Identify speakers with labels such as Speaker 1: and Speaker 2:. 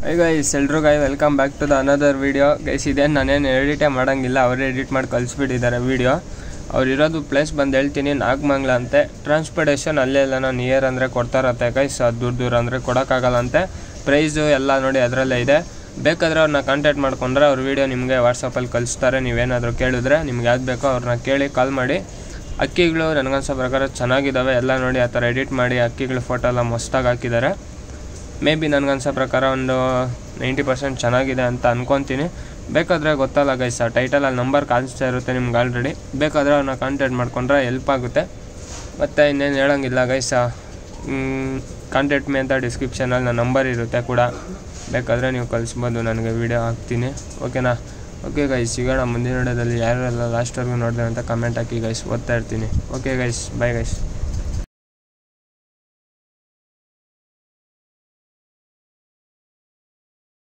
Speaker 1: ಈಗ ಗೈಸ್ ಎಲ್ರು guy welcome back to the another video guys ಇದೇನು ನಾನೇನು ಎಡಿಟೇ ಮಾಡೋಂಗಿಲ್ಲ ಅವರೇ ಎಡಿಟ್ ಮಾಡಿ ಕಳಿಸ್ಬಿಟ್ಟಿದ್ದಾರೆ ವೀಡಿಯೋ ಅವ್ರು ಇರೋದು ಪ್ಲೇಸ್ ಬಂದು ಹೇಳ್ತೀನಿ ನಾಗಮಂಗ್ಲ ಅಂತೆ ಟ್ರಾನ್ಸ್ಪೋರ್ಟೇಷನ್ ಅಲ್ಲೇ ಎಲ್ಲ ನಾನು ನಿಯರ್ ಅಂದರೆ ಕೊಡ್ತಾರತ್ತೆ ಗೈಸ್ ಅದು ದೂರ ದೂರ ಅಂದರೆ ಕೊಡೋಕ್ಕಾಗಲ್ಲ ಅಂತೆ ಪ್ರೈಸು ಎಲ್ಲ ನೋಡಿ ಅದರಲ್ಲೇ ಇದೆ ಬೇಕಾದರೆ ಅವ್ರನ್ನ ಕಾಂಟ್ಯಾಕ್ಟ್ ಮಾಡ್ಕೊಂಡ್ರೆ ಅವ್ರ ವೀಡಿಯೋ ನಿಮಗೆ ವಾಟ್ಸಪ್ಪಲ್ಲಿ ಕಳಿಸ್ತಾರೆ ನೀವೇನಾದರೂ ಕೇಳಿದ್ರೆ ನಿಮ್ಗೆ ಯಾವ್ದು ಬೇಕೋ ಅವ್ರನ್ನ ಕೇಳಿ ಕಾಲ್ ಮಾಡಿ ಅಕ್ಕಿಗಳು ನನಗನ್ಸೋ ಪ್ರಕಾರ ಚೆನ್ನಾಗಿದ್ದಾವೆ ಎಲ್ಲ ನೋಡಿ ಆ ಥರ ಎಡಿಟ್ ಮಾಡಿ ಅಕ್ಕಿಗಳ ಫೋಟೋ ಎಲ್ಲ ಮಸ್ತಾಗಿ ಹಾಕಿದ್ದಾರೆ ಮೇ ಬಿ ನನಗನ್ಸೋ ಪ್ರಕಾರ ಒಂದು ನೈಂಟಿ ಪರ್ಸೆಂಟ್ ಚೆನ್ನಾಗಿದೆ ಅಂತ ಅನ್ಕೊತೀನಿ ಬೇಕಾದರೆ ಗೊತ್ತಲ್ಲ ಗೈಸ್ ಆ ಟೈಟಲಲ್ಲಿ ನಂಬರ್ ಕಾಣಿಸ್ತಾ ಇರುತ್ತೆ ನಿಮ್ಗೆ ಆಲ್ರೆಡಿ ಬೇಕಾದರೆ ಅವ್ರನ್ನ ಕಾಂಟ್ಯಾಕ್ಟ್ ಮಾಡ್ಕೊಂಡ್ರೆ ಹೆಲ್ಪ್ ಆಗುತ್ತೆ ಮತ್ತು ಇನ್ನೇನು ಹೇಳೋಂಗಿಲ್ಲ ಗೈಸ ಕಾಂಟ್ಯಾಕ್ಟ್ ಮೀ ಅಂತ ಡಿಸ್ಕ್ರಿಪ್ಷನಲ್ಲಿ ನನ್ನ ನಂಬರ್ ಇರುತ್ತೆ ಕೂಡ ಬೇಕಾದರೆ ನೀವು ಕಳಿಸ್ಬೋದು ನನಗೆ ವೀಡಿಯೋ ಹಾಕ್ತೀನಿ ಓಕೆನಾ ಓಕೆ ಗೈಸ್ ಸಿಗೋಣ ಮುಂದಿನ ವಿಡಿಯೋದಲ್ಲಿ ಯಾರೆಲ್ಲ ಲಾಸ್ಟ್ವರೆಗೂ ನೋಡಿದೆ ಅಂತ ಕಮೆಂಟ್ ಹಾಕಿ ಗೈಸ್ ಓದ್ತಾ ಇರ್ತೀನಿ ಓಕೆ ಗೈಸ್ ಬೈ ಗೈಸ್